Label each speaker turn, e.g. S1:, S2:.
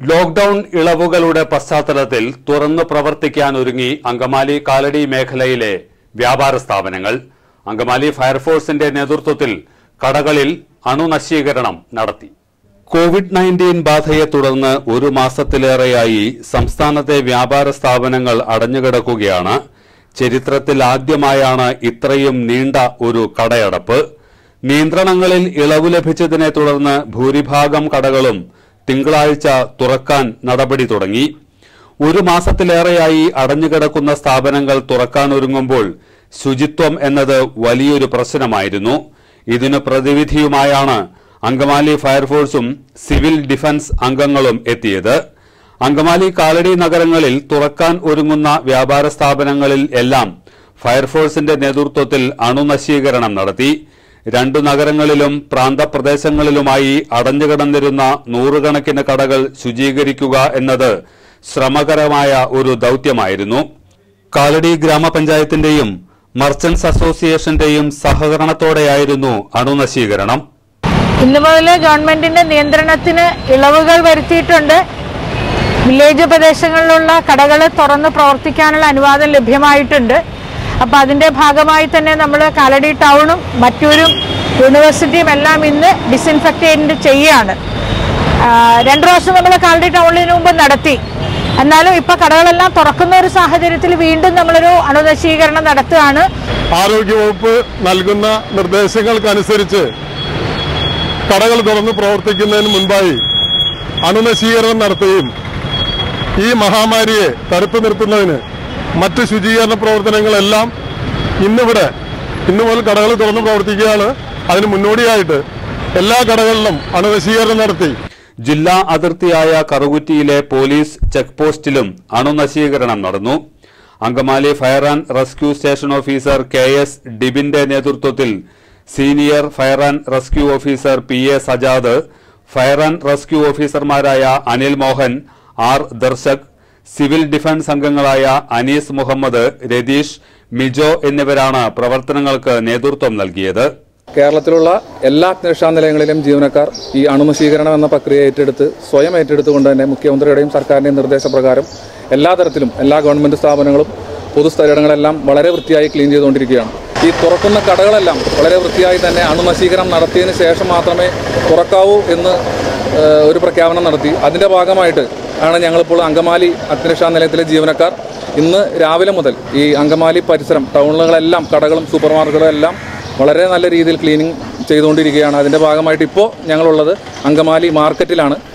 S1: lockdown ഇളവുകളുടെ പശ്ചാത്തലത്തിൽ തുറന്നു പ്രവർത്തിക്കാൻ ഒരുങ്ങി അങ്കമാലി കാലടി മേഖലയിലെ വ്യാപാര സ്ഥാപനങ്ങൾ അങ്കമാലി ഫയർഫോഴ്സിന്റെ നേതൃത്വത്തിൽ കടകളിൽ അണുനശീകരണം നടത്തി കോവിഡ് നയൻറ്റീൻ ബാധയെ തുടർന്ന് ഒരു മാസത്തിലേറെയായി സംസ്ഥാനത്തെ വ്യാപാര സ്ഥാപനങ്ങൾ അടഞ്ഞുകിടക്കുകയാണ് ചരിത്രത്തിൽ ആദ്യമായാണ് ഇത്രയും നീണ്ട ഒരു കടയടപ്പ് നിയന്ത്രണങ്ങളിൽ ഇളവ് ലഭിച്ചതിനെ തുടർന്ന് ഭൂരിഭാഗം കടകളും തിങ്കളാഴ്ച തുറക്കാൻ നടപടി തുടങ്ങി ഒരു മാസത്തിലേറെയായി അടഞ്ഞുകിടക്കുന്ന സ്ഥാപനങ്ങൾ തുറക്കാനൊരുങ്ങുമ്പോൾ ശുചിത്വം എന്നത് വലിയൊരു പ്രശ്നമായിരുന്നു ഇതിനു പ്രതിവിധിയുമായാണ് അങ്കമാലി ഫയർഫോഴ്സും സിവിൽ ഡിഫൻസ് അംഗങ്ങളും എത്തിയത് അങ്കമാലി കാലടി നഗരങ്ങളിൽ തുറക്കാൻ ഒരുങ്ങുന്ന വ്യാപാര സ്ഥാപനങ്ങളിൽ എല്ലാം ഫയർഫോഴ്സിന്റെ നേതൃത്വത്തിൽ അണുനശീകരണം നടത്തി രണ്ടു നഗരങ്ങളിലും പ്രാന്തപ്രദേശങ്ങളിലുമായി അടഞ്ഞുകിടന്നിരുന്ന നൂറുകണക്കിന് കടകൾ ശുചീകരിക്കുക എന്നത് ശ്രമകരമായ ഒരു ദൌത്യമായിരുന്നു കാലടി ഗ്രാമപഞ്ചായത്തിന്റെയും മർച്ചന്റ്സ് അസോസിയേഷന്റെയും സഹകരണത്തോടെയായിരുന്നു അണുനശീകരണം
S2: ഇന്നു മുതൽ ഗവൺമെന്റിന്റെ നിയന്ത്രണത്തിന് ഇളവുകൾ വരുത്തിയിട്ടുണ്ട് വില്ലേജ് പ്രദേശങ്ങളിലുള്ള കടകൾ തുറന്ന് പ്രവർത്തിക്കാനുള്ള അനുവാദം ലഭ്യമായിട്ടുണ്ട് അപ്പോൾ അതിന്റെ ഭാഗമായി തന്നെ നമ്മൾ കാലടി ടൗണും മറ്റൂരും യൂണിവേഴ്സിറ്റിയും എല്ലാം ഇന്ന് ഡിസിൻഫെക്റ്റേറ്റ് ചെയ്യുകയാണ് ആ, രണ്ടു പ്രാവശ്യം നമ്മൾ കാലടി ടൗണിന് മുമ്പ് നടത്തി എന്നാലും ഇപ്പൊ കടകളെല്ലാം തുറക്കുന്ന ഒരു സാഹചര്യത്തിൽ വീണ്ടും നമ്മളൊരു അണുനശീകരണം നടത്തുകയാണ്
S3: ആരോഗ്യവകുപ്പ് നൽകുന്ന നിർദ്ദേശങ്ങൾക്കനുസരിച്ച് കടകൾ തുറന്ന് പ്രവർത്തിക്കുന്നതിന് മുൻപായി അണുനശീകരണം നടത്തുകയും ഈ മഹാമാരിയെ തടുത്തു നിർത്തുന്നതിന് മറ്റ് ശുചീകരണ പ്രവർത്തനങ്ങളെല്ലാം ഇന്നിവിടെ ഇന്നു മുതൽ കടകൾ തുറന്ന് പ്രവർത്തിക്കുകയാണ് അതിന് മുന്നോടിയായിട്ട് എല്ലാ കടകളിലും അണുനശീകരണം നടത്തി
S1: ജില്ലാ അതിർത്തിയായ കറുകുറ്റിയിലെ പോലീസ് ചെക്ക് പോസ്റ്റിലും അണുനശീകരണം നടന്നു Angamaly fire and rescue station officer K S ഡിബിന്റെ നേതൃത്വത്തിൽ senior fire and rescue officer P A Sajad fire and rescue ഓഫീസർമാരായ Anil Mohan R Darshak civil defence അംഗങ്ങളായ അനീസ് മുഹമ്മദ് രതീഷ് മിജോ എന്നിവരാണ് പ്രവർത്തനങ്ങൾക്ക് നേതൃത്വം നൽകിയത്
S4: കേരളത്തിലുള്ള എല്ലാ അഗ്നിരക്ഷാ നിലയങ്ങളിലും ജീവനക്കാർ ഈ അണുനശീകരണം എന്ന പ്രക്രിയ ഏറ്റെടുത്ത് സ്വയം ഏറ്റെടുത്തുകൊണ്ട് തന്നെ മുഖ്യമന്ത്രിയുടെയും സർക്കാരിൻ്റെയും നിർദ്ദേശപ്രകാരം എല്ലാ തരത്തിലും എല്ലാ ഗവൺമെൻറ് സ്ഥാപനങ്ങളും പൊതുസ്ഥലങ്ങളെല്ലാം വളരെ വൃത്തിയായി ക്ലീൻ ചെയ്തുകൊണ്ടിരിക്കുകയാണ് ഈ തുറക്കുന്ന കടകളെല്ലാം വളരെ വൃത്തിയായി തന്നെ അണുനശീകരണം നടത്തിയതിന് ശേഷം മാത്രമേ തുറക്കാവൂ എന്ന് ഏഹ്, ഒരു പ്രഖ്യാപനം നടത്തി അതിൻ്റെ ഭാഗമായിട്ട് ആണ് ഞങ്ങളിപ്പോൾ അങ്കമാലി അഗ്നിരക്ഷാ നിലയത്തിലെ ജീവനക്കാർ ഇന്ന് രാവിലെ മുതൽ ഈ അങ്കമാലി പരിസരം ടൗണുകളെല്ലാം കടകളും സൂപ്പർ മാർക്കറ്റുകളും എല്ലാം വളരെ നല്ല രീതിയിൽ ക്ലീനിങ് ചെയ്തുകൊണ്ടിരിക്കുകയാണ് അതിൻ്റെ ഭാഗമായിട്ട് ഇപ്പോൾ ഞങ്ങളുള്ളത് അങ്കമാലി മാർക്കറ്റിലാണ്